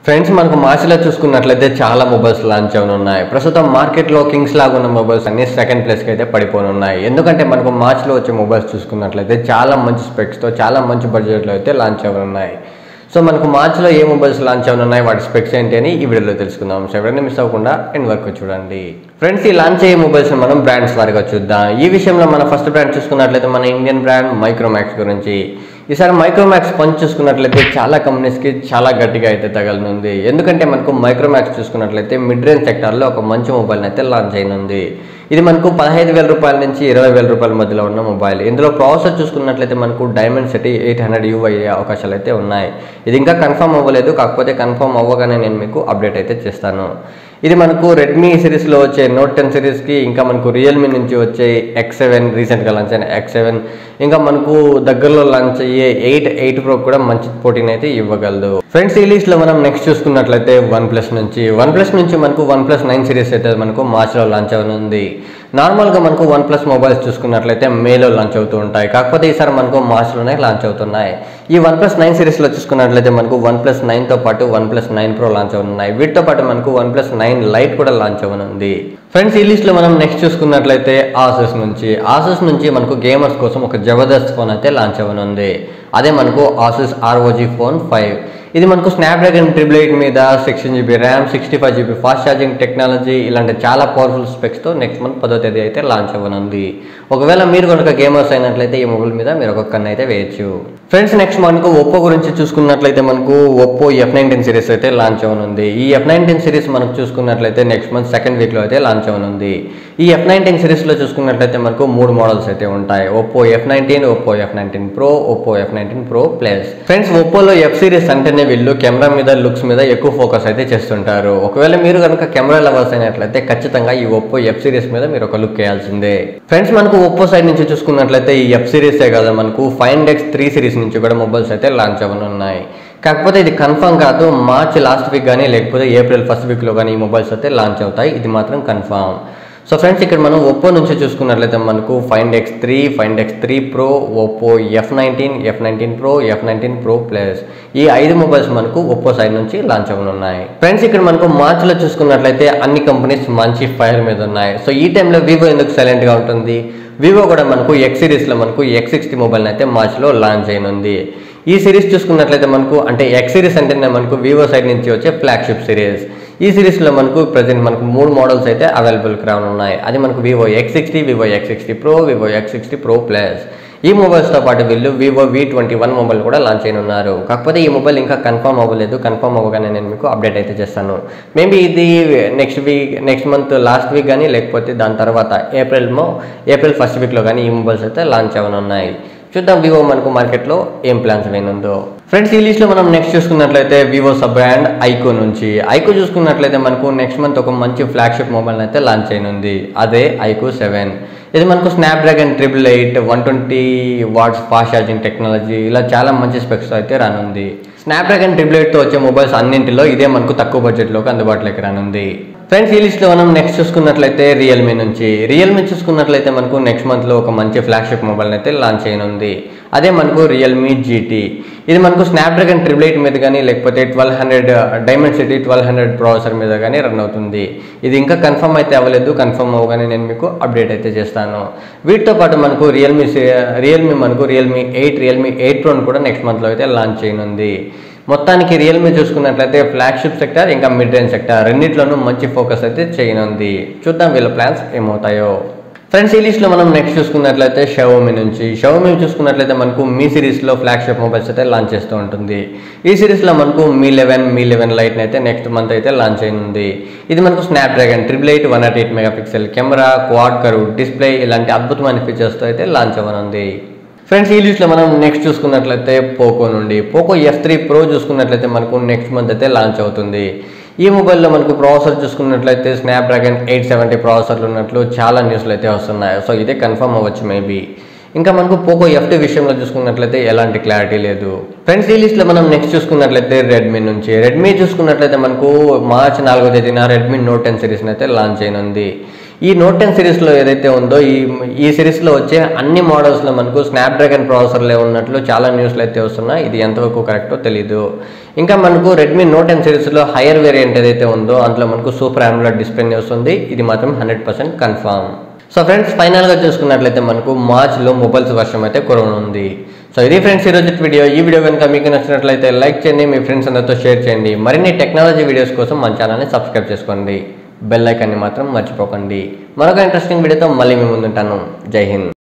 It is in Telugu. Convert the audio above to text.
ఫ్రెండ్స్ మనకు మార్చిలో చూసుకున్నట్లయితే చాలా మొబైల్స్ లాంచ్ అవును ఉన్నాయి ప్రస్తుతం మార్కెట్లో కింగ్స్ లాగా ఉన్న మొబైల్స్ అన్ని సెకండ్ ప్లేస్కి అయితే పడిపోయి ఉన్నాయి ఎందుకంటే మనకు మార్చిలో వచ్చే మొబైల్స్ చూసుకున్నట్లయితే చాలా మంచి స్పెక్స్తో చాలా మంచి బడ్జెట్లో అయితే లాంచ్ ఉన్నాయి సో మనకు మార్చిలో ఏ మొబైల్స్ లాంచ్ ఉన్నాయి వాటి స్పెక్స్ ఏంటి అని ఈ వీడియోలో తెలుసుకుందాం సో ఎవరైనా మిస్ అవ్వకుండా ఎండ్ వరకు చూడండి ఫ్రెండ్స్ ఈ లాంచ్ అయ్యే మొబైల్స్ మనం బ్రాండ్స్ వారిగా చూద్దాం ఈ విషయంలో మన ఫస్ట్ బ్రాండ్ చూసుకున్నట్లయితే మన ఇండియన్ బ్రాండ్ మైక్రోమాక్స్ గురించి ఈసారి మైక్రోమాక్స్ పంచ్ చూసుకున్నట్లయితే చాలా కంపెనీస్కి చాలా గట్టిగా అయితే తగలనుంది ఎందుకంటే మనకు మైక్రోమాక్స్ చూసుకున్నట్లయితే మిడ్ రేంజ్ సెక్టార్లో ఒక మంచి మొబైల్ అయితే లాంచ్ అయినుంది ఇది మనకు పదహైదు వేల రూపాయల నుంచి ఇరవై వేల రూపాయల మధ్యలో ఉన్న మొబైల్ ఇందులో ప్రాసెసర్ చూసుకున్నట్లయితే మనకు Dimensity eight hundred U అయ్యే అవకాశాలు అయితే ఉన్నాయి ఇది ఇంకా కన్ఫర్మ్ అవ్వలేదు కాకపోతే కన్ఫర్మ్ అవ్వగానే నేను మీకు అప్డేట్ అయితే చేస్తాను ఇది మనకు రెడ్మీ సిరీస్లో వచ్చే నోట్ టెన్ సిరీస్కి ఇంకా మనకు రియల్మీ నుంచి వచ్చే ఎక్స్ సెవెన్ రీసెంట్గా లాంచ్ అయిన ఎక్స్ సెవెన్ ఇంకా మనకు దగ్గరలో లాంచ్ అయ్యే ఎయిట్ ఎయిట్ ప్రో కూడా మంచి పోటీని అయితే ఇవ్వగలదు ఫ్రెండ్స్ ఈ లిస్ట్లో మనం నెక్స్ట్ చూసుకున్నట్లయితే వన్ ప్లస్ నుంచి వన్ ప్లస్ నుంచి మనకు వన్ ప్లస్ నైన్ సిరీస్ అయితే మనకు మార్చ్లో లాంచ్ అవనుంది నార్మల్గా మనకు వన్ ప్లస్ మొబైల్స్ చూసుకున్నట్లయితే మేలో లాంచ్ అవుతూ ఉంటాయి కాకపోతే ఈసారి మనకు మార్చ్లోనే లాంచ్ అవుతున్నాయి ఈ వన్ ప్లస్ నైన్ సిరీస్లో చూసుకున్నట్లయితే మనకు వన్ ప్లస్ నైన్తో పాటు OnePlus nine pro launch అవుతున్నాయి వీటితో పాటు మనకు వన్ ప్లస్ నైన్ లైట్ కూడా లాంచ్ అవ్వనుంది ఫ్రెండ్స్ ఈ లిస్ట్లో మనం నెక్స్ట్ చూసుకున్నట్లయితే ఆసస్ నుంచి ఆసస్ నుంచి మనకు గేమర్స్ కోసం ఒక జబర్దస్త్ ఫోన్ అయితే లాంచ్ అవ్వనుంది అదే మనకు ఆసస్ ఆర్ఓజీ ఫోన్ ఫైవ్ ఇది మనకు స్నాప్డ్రాగన్ ట్రిపుల్ ఎయిట్ మీద sixteen GB RAM sixty five GB fast charging technology ఇలాంటి చాలా పవర్ఫుల్ స్పెక్స్తో నెక్స్ట్ మంత్ పదో తేదీ అయితే లాంచ్ అవ్వనుంది ఒకవేళ మీరు కనుక గేమర్స్ అయినట్లయితే ఈ మొబైల్ మీద మీరు ఒక కన్ను అయితే వేయచ్చు ఫ్రెండ్స్ నెక్స్ట్ మనకు ఒప్పో గురించి చూసుకున్నట్లయితే మనకు ఒప్పో ఎఫ్ నైన్టీన్ సిరీస్ అయితే లాంచ్ అవనుంది ఈ ఎఫ్ నైన్టీన్ సిరీస్ మనకు చూసుకున్నట్లయితే నెక్స్ట్ మంత్ సెకండ్ వీక్లో అయితే లాంచ్ అవనుంది ఈ ఎఫ్ నైన్టీన్ సిరీస్లో చూసుకున్నట్లయితే మనకు మూడు మోడల్స్ అయితే ఉంటాయి Oppo F nineteen Oppo F nineteen pro Oppo F nineteen pro plus friends ఒప్పోలో ఎఫ్ సిరీస్ అంటేనే వీళ్ళు కెమెరా మీద లుక్స్ మీద ఎక్కువ ఫోకస్ అయితే చేస్తుంటారు ఒకవేళ మీరు కనుక కెమెరా లవర్స్ అయినట్లయితే ఖచ్చితంగా ఈ ఒప్పో ఎఫ్ సిరీస్ మీద మీరు ఒక లుక్ వేయాల్సిందే ఫ్రెండ్స్ మనకు ఒప్పో సైడ్ నుంచి చూసుకున్నట్లయితే ఈ ఎఫ్ సిరీసే కాదు మనకు ఫైవ్ ఎక్స్ త్రీ సిరీస్ నుంచి కూడా మొబైల్స్ అయితే లాంచ్ అవ్వనున్నాయి కాకపోతే ఇది కన్ఫర్మ్ కాదు మార్చ్ లాస్ట్ వీక్ కానీ లేకపోతే ఏప్రిల్ ఫస్ట్ వీక్లో కానీ ఈ మొబైల్స్ అయితే లాంచ్ అవుతాయి ఇది మాత్రం కన్ఫర్మ్ సో ఫ్రెండ్స్ ఇక్కడ మనం ఒప్పో నుంచి చూసుకున్నట్లయితే మనకు Find X three Find X three pro Oppo F nineteen F nineteen pro F nineteen pro plus ఈ ఐదు మొబైల్స్ మనకు ఒప్పో సైడ్ నుంచి లాంచ్ అవ్వనున్నాయి ఫ్రెండ్స్ ఇక్కడ మనకు మార్చ్లో చూసుకున్నట్లయితే అన్ని కంపెనీస్ మంచి ఫైర్ మీద ఉన్నాయి సో ఈ టైంలో వివో ఎందుకు సైలెంట్గా ఉంటుంది వివో కూడా మనకు ఎక్స్ సిరీస్లో మనకు ఎక్స్ సిక్స్టీ మొబైల్ అయితే మార్చ్లో లాంచ్ అయినుంది ఈ సిరీస్ చూసుకున్నట్లయితే మనకు అంటే ఎక్స్ సిరీస్ అంటేనే మనకు వివో సైడ్ నుంచి వచ్చే ఫ్లాగ్షిప్ సిరీస్ ఈ సిరీస్లో మనకు ప్రజెంట్ మనకు మూడు మోడల్స్ అయితే అవైలబుల్కి రానున్నాయి అది మనకు Vivo X sixty Vivo X sixty pro Vivo X sixty pro plus ఈ మొబైల్స్తో పాటు వీళ్ళు Vivo V twenty one mobile కూడా లాంచ్ అయినున్నారు కాకపోతే ఈ మొబైల్ ఇంకా కన్ఫర్మ్ అవ్వలేదు కన్ఫర్మ్ అవ్వగానే నేను మీకు అప్డేట్ అయితే చేస్తాను మేబీ ఇది next week next month last week కానీ లేకపోతే దాని తర్వాత ఏప్రిల్మో ఏప్రిల్ ఫస్ట్ వీక్లో కానీ ఈ మొబైల్స్ అయితే లాంచ్ అవ్వనున్నాయి చూద్దాం వివో మనకు మార్కెట్లో ఏం ప్లాన్స్ అయినుందో ఫ్రెండ్స్ ఈ లిస్ట్లో మనం నెక్స్ట్ చూసుకున్నట్లయితే వివో సబ్ బ్రాండ్ ఐకో నుంచి ఐకో చూసుకున్నట్లయితే మనకు నెక్స్ట్ మంత్ ఒక మంచి ఫ్లాగ్షిప్ మొబైల్ అయితే లాంచ్ అయినుంది అదే ఐకో సెవెన్ ఇది మనకు Snapdragon triple eight one twenty watts fast charging technology ఇలా చాలా మంచి స్పెక్స్ అయితే రానుంది స్నాప్డ్రాగన్ ట్రిపుల్ ఎయిట్తో వచ్చే మొబైల్స్ అన్నింటిలో ఇదే మనకు తక్కువ బడ్జెట్లోకి అందుబాటులోకి రానుంది ఫ్రెండ్స్ ఈ లిస్ట్లో మనం నెక్స్ట్ చూసుకున్నట్లయితే రియల్మీ నుంచి రియల్మీ చూసుకున్నట్లయితే మనకు నెక్స్ట్ మంత్లో ఒక మంచి ఫ్లాగ్షిప్ మొబైల్ అయితే లాంచ్ అయినుంది అదే మనకు రియల్మీ జీటీ ఇది మనకు స్నాప్డ్రాగన్ ట్రిపుల్ ఎయిట్ మీద కానీ లేకపోతే twelve hundred Dimensity twelve hundred processor మీద కానీ రన్ అవుతుంది ఇది ఇంకా కన్ఫర్మ్ అయితే అవ్వలేదు కన్ఫర్మ్ అవ్వగానే నేను మీకు అప్డేట్ అయితే చేస్తాను వీటితో పాటు మనకు రియల్మీ రియల్మీ మనకు రియల్మీ ఎయిట్ రియల్మీ ఎయిట్ ప్రోని కూడా నెక్స్ట్ మంత్లో అయితే లాంచ్ చేయనుంది మొత్తానికి రియల్మీ చూసుకున్నట్లయితే ఫ్లాగ్షిప్ సెక్టర్ ఇంకా మిడ్ రేంజ్ సెక్టర్ రెండిట్లోనూ మంచి ఫోకస్ అయితే చేయనుంది చూద్దాం వీళ్ళ ప్లాన్స్ ఏమవుతాయో ఫ్రెండ్స్ ఈ లిస్ట్లో మనం నెక్స్ట్ చూసుకున్నట్లయితే షవోమి నుంచి షవోమి చూసుకున్నట్లయితే మనకు మీ సిరీస్లో ఫ్లాగ్షిప్ మొబైల్స్ అయితే లాంచ్ చేస్తూ ఉంటుంది ఈ సిరీస్లో మనకు మీ లెవెన్ మీ లెవెన్ లైట్ని అయితే నెక్స్ట్ మంత్ అయితే లాంచ్ అయినుంది ఇది మనకు Snapdragon triple eight one not eight megapixel camera quad curve display ఇలాంటి అద్భుతమైన ఫీచర్స్తో అయితే లాంచ్ అవ్వనుంది ఫ్రెండ్స్ ఈ లిస్ట్లో మనం నెక్స్ట్ చూసుకున్నట్లయితే పోకో నుండి పోకో ఎఫ్ త్రీ ప్రో చూసుకున్నట్లయితే మనకు నెక్స్ట్ మంత్ అయితే లాంచ్ అవుతుంది ఈ మొబైల్లో మనకు ప్రాసెసర్ చూసుకున్నట్లయితే స్నాప్డ్రాగన్ ఎయిట్ సెవెంటీ ప్రాసెసర్లు ఉన్నట్లు చాలా న్యూస్లు అయితే వస్తున్నాయి సో ఇదే కన్ఫర్మ్ అవ్వచ్చు మేబీ ఇంకా మనకు పోకో ఎఫ్ టూ విషయంలో చూసుకున్నట్లయితే ఎలాంటి క్లారిటీ లేదు ఫ్రెండ్స్ ఈ లిస్ట్లో మనం నెక్స్ట్ చూసుకున్నట్లయితే రెడ్మీ నుంచి రెడ్మీ చూసుకున్నట్లయితే మనకు మార్చ్ నాలుగో తేదీన రెడ్మీ నోట్ టెన్ సిరీస్ని అయితే లాంచ్ అయినుంది ఈ నోట్ టెన్ సిరీస్లో ఏదైతే ఉందో ఈ ఈ సిరీస్లో వచ్చే అన్ని మోడల్స్లో మనకు స్నాప్డ్రాగన్ ప్రాసెసర్లే ఉన్నట్లు చాలా న్యూస్లు అయితే వస్తున్నాయి ఇది ఎంతవరకు కరెక్టో తెలీదు ఇంకా మనకు రెడ్మీ నోట్ టెన్ సిరీస్లో హైయర్ వేరియంట్ ఏదైతే ఉందో అందులో మనకు సూపర్ ఆమ్లెట్ డిస్ప్లే వస్తుంది ఇది మాత్రం hundred percent confirm so friends ఫైనల్గా చూసుకున్నట్లయితే మనకు మార్చ్లో మొబైల్స్ వర్షం అయితే ఉంది సో ఇది ఫ్రెండ్స్ ఈరోజు వీడియో ఈ వీడియో కనుక మీకు నచ్చినట్లయితే లైక్ చేయండి మీ ఫ్రెండ్స్ అందరితో షేర్ చేయండి మరిన్ని టెక్నాలజీ వీడియోస్ కోసం మన ఛానల్ని సబ్స్క్రైబ్ చేసుకోండి బెల్ ఐకాన్ని మాత్రం మర్చిపోకండి మరొక ఇంట్రెస్టింగ్ వీడియోతో మళ్ళీ మీ ముందుంటాను జై హింద్